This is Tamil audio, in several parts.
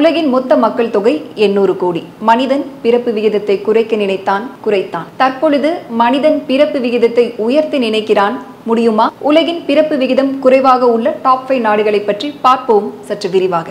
உலகின் மொத்த மக்கள் தொகை எண்ணூறு கோடி மனிதன் பிறப்பு விகிதத்தை குறைக்க நினைத்தான் குறைத்தான் தற்பொழுது மனிதன் பிறப்பு விகிதத்தை உயர்த்த நினைக்கிறான் முடியுமா உலகின் பிறப்பு விகிதம் குறைவாக உள்ள டாப் ஃபைவ் நாடுகளை பற்றி பார்ப்போம் சற்று விரிவாக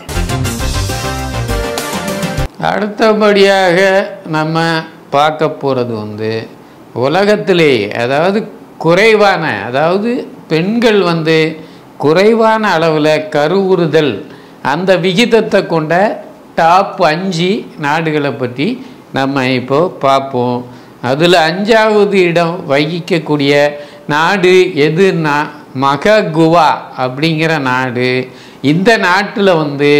அடுத்தபடியாக நம்ம பார்க்க போகிறது வந்து உலகத்திலே அதாவது குறைவான அதாவது பெண்கள் வந்து குறைவான அளவில் கருவுறுதல் அந்த விகிதத்தை கொண்ட டாப் அஞ்சு நாடுகளை பற்றி நம்ம இப்போ பார்ப்போம் அதில் அஞ்சாவது இடம் வகிக்கக்கூடிய நாடு எதுன்னா மககுவா அப்படிங்கிற நாடு இந்த நாட்டில் வந்து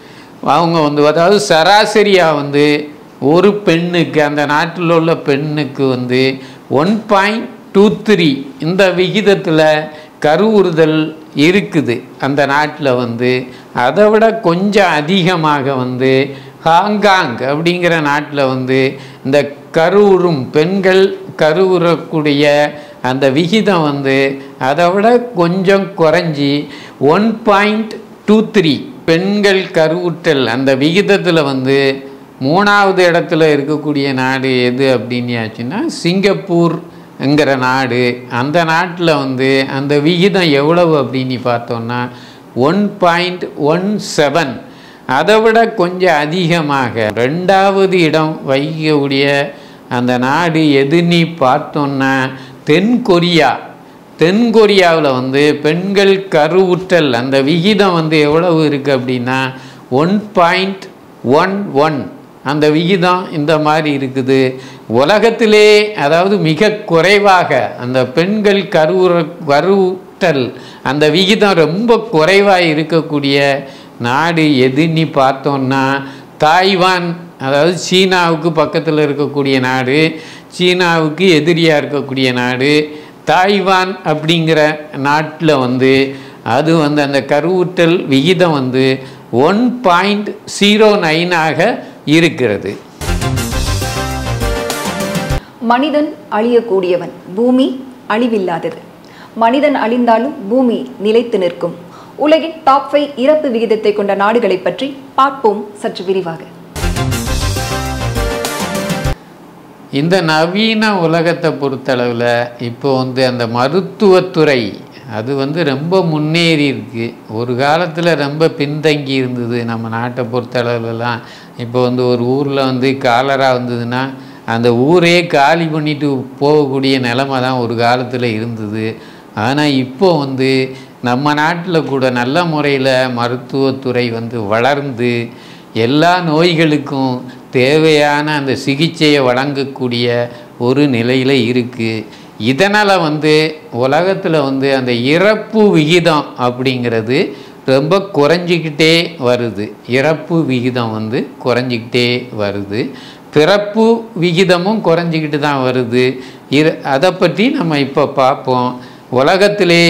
அவங்க வந்து அதாவது சராசரியாக வந்து ஒரு பெண்ணுக்கு அந்த நாட்டில் உள்ள பெண்ணுக்கு வந்து ஒன் பாயிண்ட் டூ த்ரீ இந்த விகிதத்தில் கருவுறுதல் இருக்குது அந்த நாட்டில் வந்து அதை விட கொஞ்சம் அதிகமாக வந்து ஹாங்காங் அப்படிங்கிற நாட்டில் வந்து இந்த கருவுறும் பெண்கள் கருவுறக்கூடிய அந்த விகிதம் வந்து அதை விட கொஞ்சம் குறைஞ்சி ஒன் பாயிண்ட் டூ த்ரீ பெண்கள் கருவுற்றல் அந்த விகிதத்தில் வந்து மூணாவது இடத்துல இருக்கக்கூடிய நாடு எது அப்படின்னாச்சுன்னா சிங்கப்பூர்ங்கிற நாடு அந்த நாட்டில் வந்து அந்த விகிதம் எவ்வளவு அப்படின்னு பார்த்தோம்னா ஒன் பாயிண்ட் ஒன் செவன் அதை விட கொஞ்சம் அதிகமாக ரெண்டாவது இடம் வகிக்கக்கூடிய அந்த நாடு எதுன்னு பார்த்தோன்னா தென் கொரியா தென் கொரியாவில் வந்து பெண்கள் கருவுற்றல் அந்த விகிதம் வந்து எவ்வளவு இருக்குது அப்படின்னா ஒன் பாயிண்ட் ஒன் ஒன் அந்த விகிதம் இந்த மாதிரி இருக்குது உலகத்திலே அதாவது மிக குறைவாக அந்த பெண்கள் கருவுற கருவுற்றல் அந்த விகிதம் ரொம்ப குறைவாக இருக்கக்கூடிய நாடு எதுன்னு பார்த்தோன்னா தாய்வான் அதாவது சீனாவுக்கு பக்கத்தில் இருக்கக்கூடிய நாடு சீனாவுக்கு எதிரியாக இருக்கக்கூடிய நாடு தாய்வான் அப்படிங்கிற நாட்டில் வந்து அது வந்து அந்த கருவுற்றல் விகிதம் வந்து ஒன் பாயிண்ட் ஜீரோ நைனாக இருக்கிறது மனிதன் அழியக்கூடியவன் பூமி அழிவில்லாதது மனிதன் அழிந்தாலும் பூமி நிலைத்து நிற்கும் உலகின் டாப் ஃபைவ் இறப்பு விகிதத்தை கொண்ட நாடுகளை பற்றி பார்ப்போம் சற்று விரிவாக இந்த நவீன உலகத்தை பொறுத்தளவில் இப்போ வந்து அந்த மருத்துவத்துறை அது வந்து ரொம்ப முன்னேறி இருக்கு ஒரு காலத்தில் ரொம்ப பின்தங்கி இருந்தது நம்ம நாட்டை பொறுத்தளவுலலாம் இப்போ வந்து ஒரு ஊரில் வந்து காலரா வந்ததுன்னா அந்த ஊரே காலி பண்ணிட்டு போகக்கூடிய நிலமை தான் ஒரு காலத்தில் இருந்தது ஆனால் இப்போ வந்து நம்ம நாட்டில் கூட நல்ல முறையில் மருத்துவத்துறை வந்து வளர்ந்து எல்லா நோய்களுக்கும் தேவையான அந்த சிகிச்சையை வழங்கக்கூடிய ஒரு நிலையில் இருக்குது இதனால் வந்து உலகத்தில் வந்து அந்த இறப்பு விகிதம் அப்படிங்கிறது ரொம்ப குறைஞ்சிக்கிட்டே வருது இறப்பு விகிதம் வந்து குறைஞ்சிக்கிட்டே வருது பிறப்பு விகிதமும் குறைஞ்சிக்கிட்டு தான் வருது இரு அதை பற்றி நம்ம இப்போ பார்ப்போம் உலகத்திலே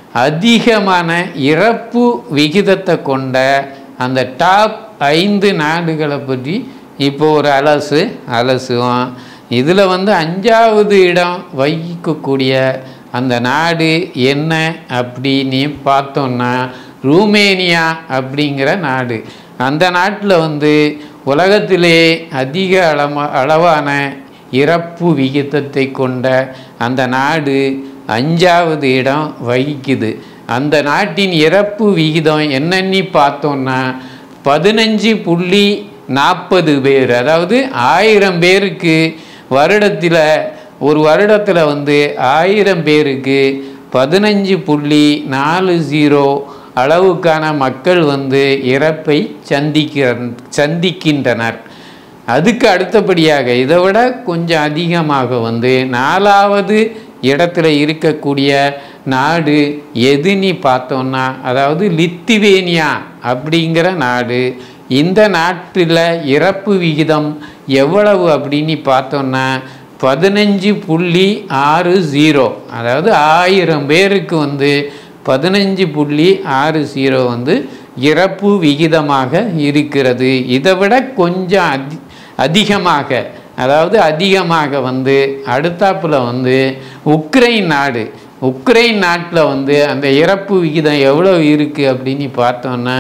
அதிகமான இறப்பு விகிதத்தை கொண்ட அந்த டாப் ஐந்து நாடுகளை பற்றி இப்போ ஒரு அலசு அலசுவோம் இதில் வந்து அஞ்சாவது இடம் வகிக்கக்கூடிய அந்த நாடு என்ன அப்படின்னு பார்த்தோம்னா ரூமேனியா அப்படிங்கிற நாடு அந்த நாட்டில் வந்து உலகத்திலே அதிக அளம அளவான இறப்பு விகிதத்தை கொண்ட அந்த நாடு அஞ்சாவது இடம் வகிக்குது அந்த நாட்டின் இறப்பு விகிதம் என்னன்னு பார்த்தோம்னா பதினஞ்சு புள்ளி நாற்பது பேர் அதாவது ஆயிரம் பேருக்கு வருடத்தில் ஒரு வருடத்தில் வந்து ஆயிரம் பேருக்கு பதினஞ்சு புள்ளி நாலு ஜீரோ அளவுக்கான மக்கள் வந்து இறப்பை சந்திக்கிற சந்திக்கின்றனர் அதுக்கு அடுத்தபடியாக இதை விட கொஞ்சம் அதிகமாக வந்து நாலாவது இடத்துல இருக்கக்கூடிய நாடு எதுன்னு பார்த்தோம்னா அதாவது லித்துவேனியா அப்படிங்கிற நாடு இந்த நாட்டில் இறப்பு விகிதம் எவ்வளவு அப்படின்னு பார்த்தோம்னா பதினஞ்சு புள்ளி ஆறு ஜீரோ அதாவது ஆயிரம் பேருக்கு வந்து பதினஞ்சு புள்ளி ஆறு ஜீரோ வந்து இறப்பு விகிதமாக இருக்கிறது இதை விட கொஞ்சம் அதி அதிகமாக அதாவது அதிகமாக வந்து அடுத்தாப்புல வந்து உக்ரைன் நாடு உக்ரைன் நாட்டில் வந்து அந்த இறப்பு விகிதம் எவ்வளோ இருக்குது அப்படின்னு பார்த்தோன்னா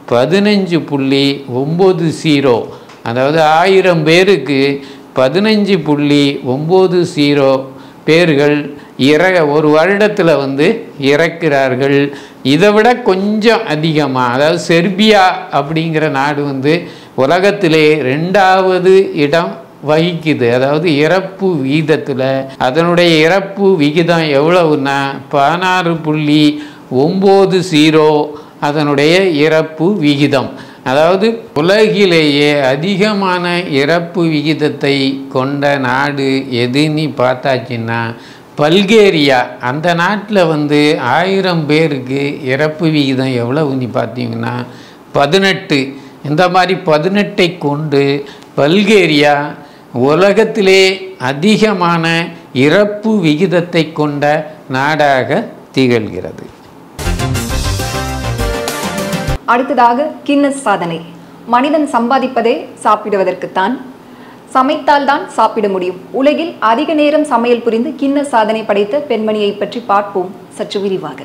பதினஞ்சு புள்ளி ஒம்பது ஜீரோ அதாவது ஆயிரம் பேருக்கு பதினஞ்சு புள்ளி ஒம்பது ஜீரோ பேர்கள் இற ஒரு வருடத்தில் வந்து இறக்கிறார்கள் இதை விட கொஞ்சம் அதிகமாக அதாவது செர்பியா அப்படிங்கிற நாடு வந்து உலகத்திலே ரெண்டாவது இடம் வகிக்குது அதாவது இறப்பு விகிதத்தில் அதனுடைய இறப்பு விகிதம் எவ்வளவுன்னா பதினாறு புள்ளி ஒம்பது ஜீரோ அதனுடைய இறப்பு விகிதம் அதாவது உலகிலேயே அதிகமான இறப்பு விகிதத்தை கொண்ட நாடு எதுன்னு பார்த்தாச்சுன்னா பல்கேரியா அந்த நாட்டில் வந்து ஆயிரம் பேருக்கு இறப்பு விகிதம் எவ்வளவுன்னு பார்த்தீங்கன்னா பதினெட்டு இந்த மாதிரி பதினெட்டை கொண்டு பல்கேரியா உலகத்திலே அதிகமான இறப்பு விகிதத்தை கொண்ட நாடாக திகழ்கிறது அடுத்ததாக கின்னஸ் சாதனை மனிதன் சம்பாதிப்பதே சாப்பிடுவதற்குத்தான் சமைத்தால் தான் சாப்பிட முடியும் உலகில் அதிக நேரம் சமையல் புரிந்து கின்னஸ் சாதனை படைத்த பெண்மணியை பற்றி பார்ப்போம் சற்று விரிவாக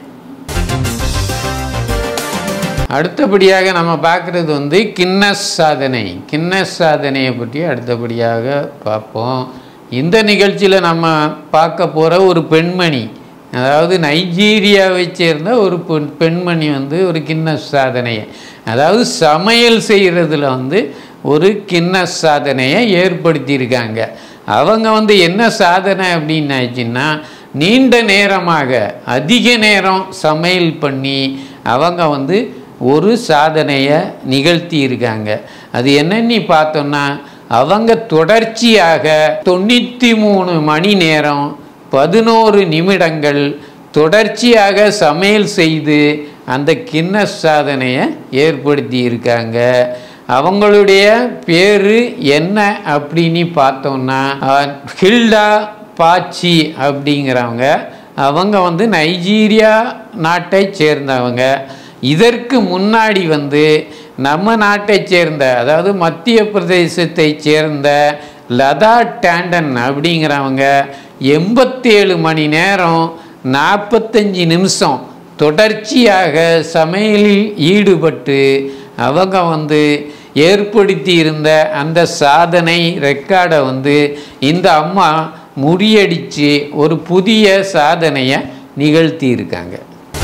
அடுத்தபடியாக நம்ம பார்க்குறது வந்து கின்னஸ் சாதனை கின்னஸ் சாதனையை பற்றி அடுத்தபடியாக பார்ப்போம் இந்த நிகழ்ச்சியில் நம்ம பார்க்க போகிற ஒரு பெண்மணி அதாவது நைஜீரியாவை சேர்ந்த ஒரு பெண் பெண்மணி வந்து ஒரு கின்னஸ் சாதனையை அதாவது சமையல் செய்கிறதுல வந்து ஒரு கின்னஸ் சாதனையை ஏற்படுத்தியிருக்காங்க அவங்க வந்து என்ன சாதனை அப்படின்னு ஆச்சுன்னா நீண்ட நேரமாக அதிக நேரம் சமையல் பண்ணி அவங்க வந்து ஒரு சாதனையை நிகழ்த்தி இருக்காங்க அது என்னன்னு பார்த்தோம்னா அவங்க தொடர்ச்சியாக தொண்ணூற்றி மூணு மணி நேரம் பதினோரு நிமிடங்கள் தொடர்ச்சியாக சமையல் செய்து அந்த கின்னஸ் சாதனையை ஏற்படுத்தி இருக்காங்க அவங்களுடைய பேர் என்ன அப்படின்னு பார்த்தோம்னா அஹ், ஹில்டா பாச்சி அப்படிங்கிறவங்க அவங்க வந்து நைஜீரியா நாட்டை சேர்ந்தவங்க இதற்கு முன்னாடி வந்து நம்ம நாட்டை சேர்ந்த அதாவது மத்திய பிரதேசத்தை சேர்ந்த லதா டேண்டன் அப்படிங்கிறவங்க எண்பத்தேழு மணி நேரம் நாற்பத்தஞ்சு நிமிஷம் தொடர்ச்சியாக சமையலில் ஈடுபட்டு அவங்க வந்து ஏற்படுத்தி இருந்த அந்த சாதனை ரெக்கார்டை வந்து இந்த அம்மா முறியடித்து ஒரு புதிய சாதனையை நிகழ்த்தி இருக்காங்க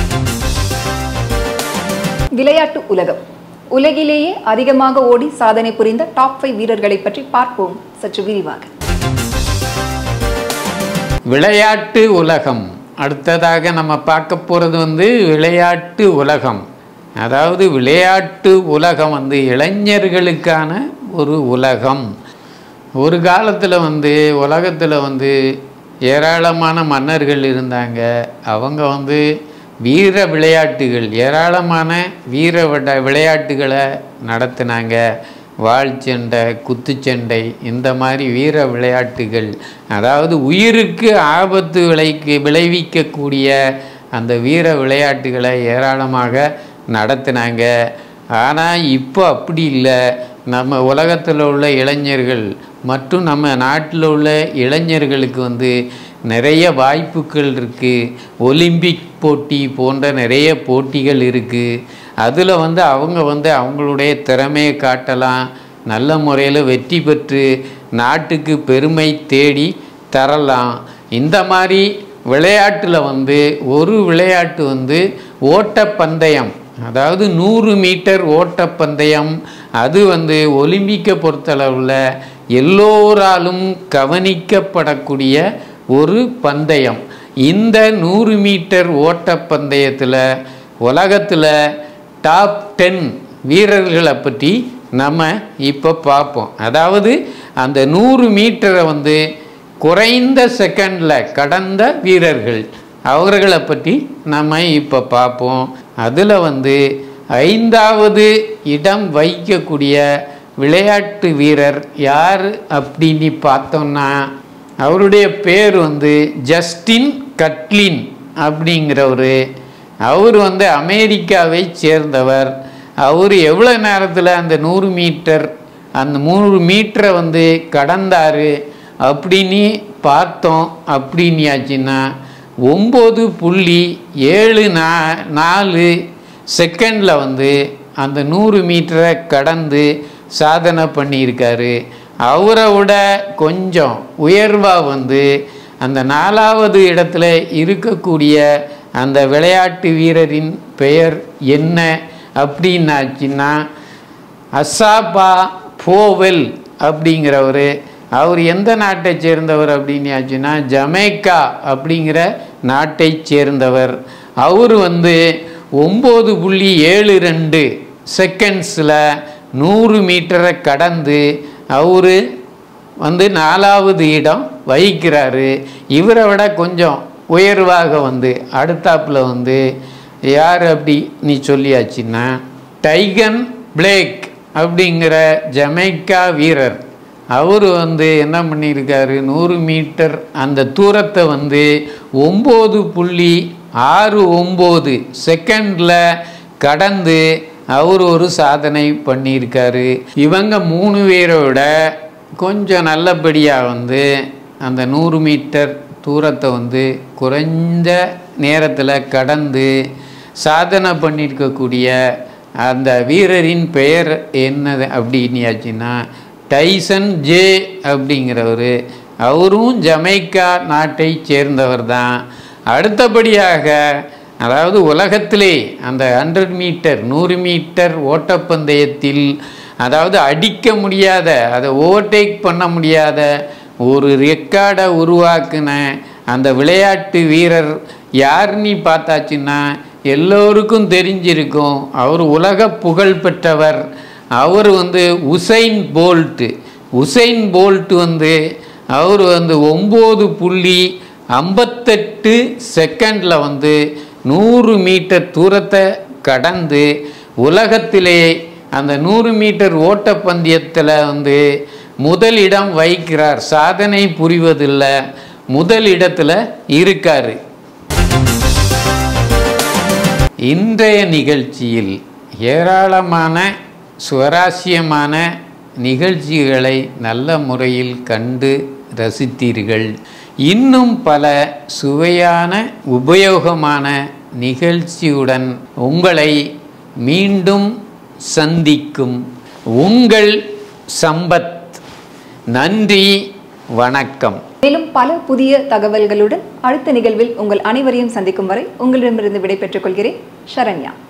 விளையாட்டு உலகம் உலகிலேயே அதிகமாக ஓடி சாதனை புரிந்த டாப் ஃபைவ் வீரர்களை பற்றி பார்ப்போம் சற்று விரிவாக விளையாட்டு உலகம் அடுத்ததாக நம்ம பார்க்க போகிறது வந்து விளையாட்டு உலகம் அதாவது விளையாட்டு உலகம் வந்து இளைஞர்களுக்கான ஒரு உலகம் ஒரு காலத்தில் வந்து உலகத்தில் வந்து ஏராளமான மன்னர்கள் இருந்தாங்க அவங்க வந்து வீர விளையாட்டுகள் ஏராளமான வீர விட- விளையாட்டுகளை நடத்தினாங்க வாழ்ச்சண்டை குத்துச்சண்டை இந்த மாதிரி வீர விளையாட்டுகள் அதாவது உயிருக்கு ஆபத்து விளைக்கு விளைவிக்கக்கூடிய அந்த வீர விளையாட்டுகளை ஏராளமாக நடத்தினாங்க ஆனால் இப்போ அப்படி இல்லை நம்ம உலகத்தில் உள்ள இளைஞர்கள் மற்றும் நம்ம நாட்டில் உள்ள இளைஞர்களுக்கு வந்து நிறைய வாய்ப்புகள் இருக்குது ஒலிம்பிக் போட்டி போன்ற நிறைய போட்டிகள் இருக்குது அதில் வந்து அவங்க வந்து அவங்களுடைய திறமையை காட்டலாம் நல்ல முறையில் வெற்றி பெற்று நாட்டுக்கு பெருமை தேடி தரலாம் இந்த மாதிரி விளையாட்டில் வந்து ஒரு விளையாட்டு வந்து ஓட்டப்பந்தயம் அதாவது நூறு மீட்டர் ஓட்டப்பந்தயம் அது வந்து ஒலிம்பிக்கை பொறுத்தளவில் எல்லோராலும் கவனிக்கப்படக்கூடிய ஒரு பந்தயம் இந்த நூறு மீட்டர் ஓட்டப்பந்தயத்தில் உலகத்தில் டாப் டென் வீரர்களை பற்றி நம்ம இப்போ பார்ப்போம் அதாவது அந்த நூறு மீட்டரை வந்து குறைந்த செகண்டில் கடந்த வீரர்கள் அவர்களை பற்றி நம்ம இப்போ பார்ப்போம் அதில் வந்து ஐந்தாவது இடம் வைக்கக்கூடிய விளையாட்டு வீரர் யார் அப்படின்னு பார்த்தோம்னா அவருடைய பேர் வந்து ஜஸ்டின் கட்லின் அப்படிங்கிறவர் அவர் வந்து அமெரிக்காவை சேர்ந்தவர் அவர் எவ்வளோ நேரத்தில் அந்த நூறு மீட்டர் அந்த நூறு மீட்டரை வந்து கடந்தார் அப்படின்னு பார்த்தோம் அப்படின்னாச்சுன்னா ஒம்பது புள்ளி ஏழு நா நாலு செகண்டில் வந்து அந்த நூறு மீட்டரை கடந்து சாதனை பண்ணியிருக்காரு அவரை விட கொஞ்சம் உயர்வாக வந்து அந்த நாலாவது இடத்துல இருக்கக்கூடிய அந்த விளையாட்டு வீரரின் பெயர் என்ன அப்படின்னாச்சுன்னா அசாபா போவெல் அப்படிங்கிறவர் அவர் எந்த நாட்டை சேர்ந்தவர் அப்படின்னாச்சுன்னா ஜமைக்கா அப்படிங்கிற நாட்டை சேர்ந்தவர் அவர் வந்து ஒம்பது புள்ளி ஏழு ரெண்டு செகண்ட்ஸில் நூறு மீட்டரை கடந்து அவர் வந்து நாலாவது இடம் வகிக்கிறாரு இவரை விட கொஞ்சம் உயர்வாக வந்து அடுத்தாப்புல வந்து யார் அப்படி நீ சொல்லியாச்சுன்னா டைகன் பிளேக் அப்படிங்கிற ஜமைக்கா வீரர் அவர் வந்து என்ன பண்ணியிருக்காரு நூறு மீட்டர் அந்த தூரத்தை வந்து ஒம்பது புள்ளி ஆறு ஒம்பது செகண்டில் கடந்து அவர் ஒரு சாதனை பண்ணியிருக்காரு இவங்க மூணு பேரோட கொஞ்சம் நல்லபடியாக வந்து அந்த நூறு மீட்டர் தூரத்தை வந்து குறைஞ்ச நேரத்தில் கடந்து சாதனை பண்ணியிருக்கக்கூடிய அந்த வீரரின் பெயர் என்னது அப்படின்னாச்சுன்னா டைசன் ஜே அப்படிங்கிறவர் அவரும் ஜமைக்கா நாட்டை சேர்ந்தவர் தான் அடுத்தபடியாக அதாவது உலகத்திலே அந்த ஹண்ட்ரட் மீட்டர் நூறு மீட்டர் ஓட்டப்பந்தயத்தில் அதாவது அடிக்க முடியாத அதை ஓவர்டேக் பண்ண முடியாத ஒரு ரெக்கார்டை உருவாக்குன அந்த விளையாட்டு வீரர் யாருன்னு பார்த்தாச்சுன்னா எல்லோருக்கும் தெரிஞ்சிருக்கும் அவர் உலக புகழ் பெற்றவர் அவர் வந்து உசைன் போல்ட்டு உசைன் போல்ட் வந்து அவர் வந்து ஒம்பது புள்ளி ஐம்பத்தெட்டு செகண்டில் வந்து நூறு மீட்டர் தூரத்தை கடந்து உலகத்திலே அந்த நூறு மீட்டர் ஓட்டப்பந்தயத்தில் வந்து முதலிடம் வகிக்கிறார் சாதனை புரிவதில்லை முதல் இடத்துல இருக்காரு இன்றைய நிகழ்ச்சியில் ஏராளமான சுவராசியமான நிகழ்ச்சிகளை நல்ல முறையில் கண்டு ரசித்தீர்கள் இன்னும் பல சுவையான உபயோகமான நிகழ்ச்சியுடன் உங்களை மீண்டும் சந்திக்கும் உங்கள் சம்பத் நன்றி வணக்கம் மேலும் பல புதிய தகவல்களுடன் அடுத்த நிகழ்வில் உங்கள் அனைவரையும் சந்திக்கும் வரை உங்களிடமிருந்து விடைபெற்றுக் கொள்கிறேன் சரண்யா